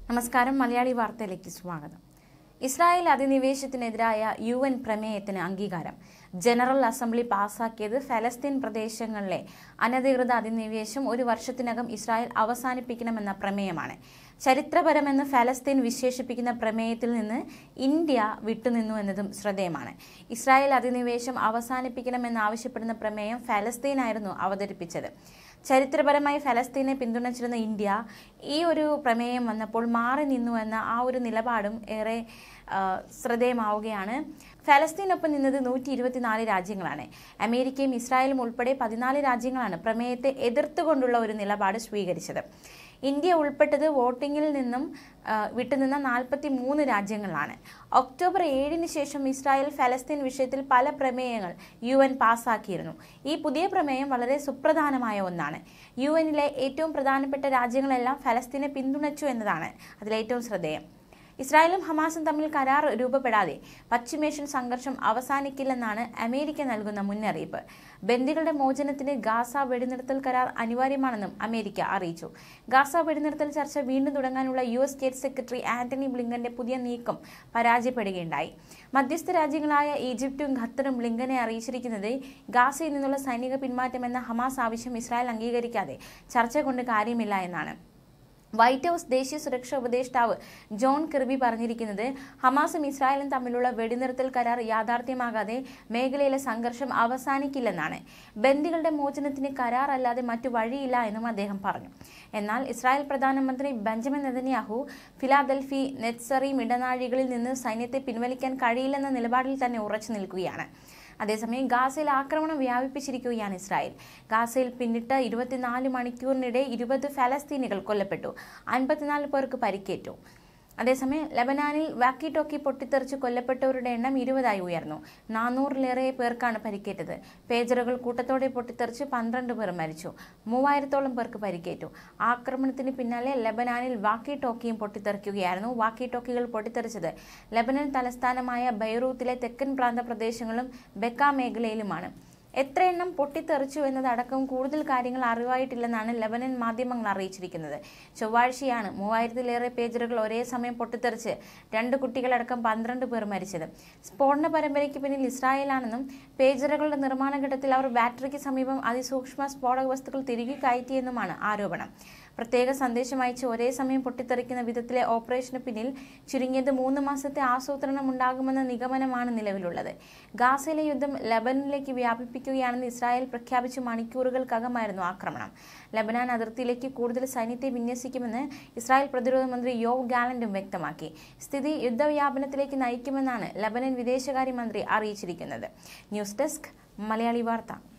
നമസ്കാരം മലയാളി വാർത്തയിലേക്ക് സ്വാഗതം ഇസ്രായേൽ അധിനിവേശത്തിനെതിരായ യു എൻ പ്രമേയത്തിന് അംഗീകാരം ജനറൽ അസംബ്ലി പാസാക്കിയത് ഫലസ്തീൻ പ്രദേശങ്ങളിലെ അനധികൃത അധിനിവേശം ഒരു വർഷത്തിനകം ഇസ്രായേൽ അവസാനിപ്പിക്കണമെന്ന പ്രമേയമാണ് ചരിത്രപരമെന്ന് ഫലസ്തീൻ വിശേഷിപ്പിക്കുന്ന പ്രമേയത്തിൽ നിന്ന് ഇന്ത്യ വിട്ടുനിന്നു എന്നതും ശ്രദ്ധേയമാണ് ഇസ്രായേൽ അധിനിവേശം അവസാനിപ്പിക്കണമെന്നാവശ്യപ്പെടുന്ന പ്രമേയം ഫലസ്തീനായിരുന്നു അവതരിപ്പിച്ചത് ചരിത്രപരമായി ഫലസ്തീനെ പിന്തുണച്ചിരുന്ന ഇന്ത്യ ഈ ഒരു പ്രമേയം വന്നപ്പോൾ മാറി നിന്നു എന്ന ആ ഒരു നിലപാടും ഏറെ ആ, ശ്രദ്ധേയമാവുകയാണ് ഫലസ്തീനൊപ്പം നിന്നത് നൂറ്റി ഇരുപത്തിനാല് രാജ്യങ്ങളാണ് അമേരിക്കയും ഇസ്രായേലും ഉൾപ്പെടെ പതിനാല് രാജ്യങ്ങളാണ് പ്രമേയത്തെ എതിർത്തുകൊണ്ടുള്ള ഒരു നിലപാട് സ്വീകരിച്ചത് ഇന്ത്യ ഉൾപ്പെട്ടത് വോട്ടിങ്ങിൽ നിന്നും ആ, വിട്ടുനിന്ന നാൽപ്പത്തി മൂന്ന് രാജ്യങ്ങളാണ് ഒക്ടോബർ ഏഴിന് ശേഷം ഇസ്രായേൽ ഫലസ്തീൻ വിഷയത്തിൽ പല പ്രമേയങ്ങൾ യു എൻ പാസാക്കിയിരുന്നു ഈ പുതിയ പ്രമേയം വളരെ സുപ്രധാനമായ ഒന്നാണ് യു എന്നിലെ ഏറ്റവും പ്രധാനപ്പെട്ട രാജ്യങ്ങളെല്ലാം ഫലസ്തീനെ പിന്തുണച്ചു എന്നതാണ് അതിലേറ്റവും ശ്രദ്ധേയം ഇസ്രായേലും ഹമാസും തമ്മിൽ കരാർ രൂപപ്പെടാതെ പശ്ചിമേഷ്യൻ സംഘർഷം അവസാനിക്കില്ലെന്നാണ് അമേരിക്ക നൽകുന്ന മുന്നറിയിപ്പ് ബന്ദികളുടെ മോചനത്തിന് ഗാസ വെടിനിർത്തൽ കരാർ അനിവാര്യമാണെന്നും അമേരിക്ക അറിയിച്ചു ഗാസ വെടിനിർത്തൽ ചർച്ച വീണ്ടും തുടങ്ങാനുള്ള U S state secretary Antony ബ്ലിങ്കന്റെ പുതിയ നീക്കം പരാജയപ്പെടുകയുണ്ടായി മധ്യസ്ഥ രാജ്യങ്ങളായ ഈജിപ്തും ഖത്തറും ബ്ലിങ്കനെ അറിയിച്ചിരിക്കുന്നത് ഗാസയിൽ നിന്നുള്ള സൈനിക പിന്മാറ്റം എന്ന ഹമാസ് ആവശ്യം ഇസ്രായേൽ അംഗീകരിക്കാതെ ചർച്ച കൊണ്ട് കാര്യമില്ല എന്നാണ് വൈറ്റ് ഹൌസ് ദേശീയ സുരക്ഷാ ഉപദേഷ്ടാവ് ജോൺ കിർബി പറഞ്ഞിരിക്കുന്നത് ഹമാസും ഇസ്രായേലും തമ്മിലുള്ള വെടിനിർത്തൽ കരാർ യാഥാർത്ഥ്യമാകാതെ മേഖലയിലെ സംഘർഷം അവസാനിക്കില്ലെന്നാണ് ബന്ദികളുടെ മോചനത്തിന് കരാർ അല്ലാതെ മറ്റു വഴിയില്ല എന്നും അദ്ദേഹം പറഞ്ഞു എന്നാൽ ഇസ്രായേൽ പ്രധാനമന്ത്രി ബെഞ്ചമിൻ നെതന്യാഹു ഫിലാദൽഫി നെറ്റ്സറീം ഇടനാഴികളിൽ നിന്ന് സൈന്യത്തെ പിൻവലിക്കാൻ കഴിയില്ലെന്ന നിലപാടിൽ തന്നെ ഉറച്ചു നിൽക്കുകയാണ് അതേസമയം ഗാസയിൽ ആക്രമണം വ്യാപിപ്പിച്ചിരിക്കുകയാണ് ഇസ്രായേൽ ഗാസയിൽ പിന്നിട്ട ഇരുപത്തിനാല് മണിക്കൂറിനിടെ ഇരുപത് ഫലസ്തീനികൾ കൊല്ലപ്പെട്ടു അൻപത്തിനാല് പേർക്ക് പരിക്കേറ്റു അതേസമയം ലബനാനിൽ വാക്കി ടോക്കി പൊട്ടിത്തെറിച്ച് കൊല്ലപ്പെട്ടവരുടെ എണ്ണം ഇരുപതായി ഉയർന്നു നാനൂറിലേറെ പേർക്കാണ് പരിക്കേറ്റത് പേജറുകൾ കൂട്ടത്തോടെ പൊട്ടിത്തെറിച്ച് പന്ത്രണ്ട് പേർ മരിച്ചു മൂവായിരത്തോളം പേർക്ക് പരിക്കേറ്റു ആക്രമണത്തിന് പിന്നാലെ ലബനാനിൽ വാക്കി ടോക്കിയും പൊട്ടിത്തെറിക്കുകയായിരുന്നു വാക്കി ടോക്കികൾ പൊട്ടിത്തെറിച്ചത് ലബനൻ തലസ്ഥാനമായ ബൈറൂത്തിലെ തെക്കൻ പ്രാന്ത പ്രദേശങ്ങളും ബെക്ക മേഖലയിലുമാണ് എത്ര എണ്ണം പൊട്ടിത്തെറിച്ചു എന്നതടക്കം കൂടുതൽ കാര്യങ്ങൾ അറിവായിട്ടില്ലെന്നാണ് ലെബനൻ മാധ്യമങ്ങൾ അറിയിച്ചിരിക്കുന്നത് ചൊവ്വാഴ്ചയാണ് മൂവായിരത്തിലേറെ പേജറുകൾ ഒരേ സമയം പൊട്ടിത്തെറിച്ച് രണ്ട് കുട്ടികളടക്കം പന്ത്രണ്ട് പേർ മരിച്ചത് സ്ഫോടന പരമ്പരയ്ക്ക് പിന്നിൽ ഇസ്രായേലാണെന്നും പേജറുകളുടെ നിർമ്മാണ ഘട്ടത്തിൽ അവർ ബാറ്ററിക്ക് സമീപം അതിസൂക്ഷ്മ സ്ഫോടക വസ്തുക്കൾ തിരികെ കയറ്റിയെന്നുമാണ് ആരോപണം പ്രത്യേക സന്ദേശം അയച്ച് ഒരേ സമയം പൊട്ടിത്തെറിക്കുന്ന വിധത്തിലെ ഓപ്പറേഷന് പിന്നിൽ ചുരുങ്ങിയത് മൂന്ന് മാസത്തെ ആസൂത്രണം ഉണ്ടാകുമെന്ന നിഗമനമാണ് നിലവിലുള്ളത് ഗാസയിലെ യുദ്ധം ലബനനിലേക്ക് വ്യാപിപ്പിക്കുകയാണെന്ന് ഇസ്രായേൽ പ്രഖ്യാപിച്ച മണിക്കൂറുകൾക്കകമായിരുന്നു ആക്രമണം ലബനാൻ അതിർത്തിയിലേക്ക് കൂടുതൽ സൈന്യത്തെ വിന്യസിക്കുമെന്ന് ഇസ്രായേൽ പ്രതിരോധ മന്ത്രി യോവ് ഗാലന്റും വ്യക്തമാക്കി സ്ഥിതി യുദ്ധവ്യാപനത്തിലേക്ക് നയിക്കുമെന്നാണ് ലബനൻ വിദേശകാര്യമന്ത്രി അറിയിച്ചിരിക്കുന്നത് ന്യൂസ് ഡെസ്ക് മലയാളി വാർത്ത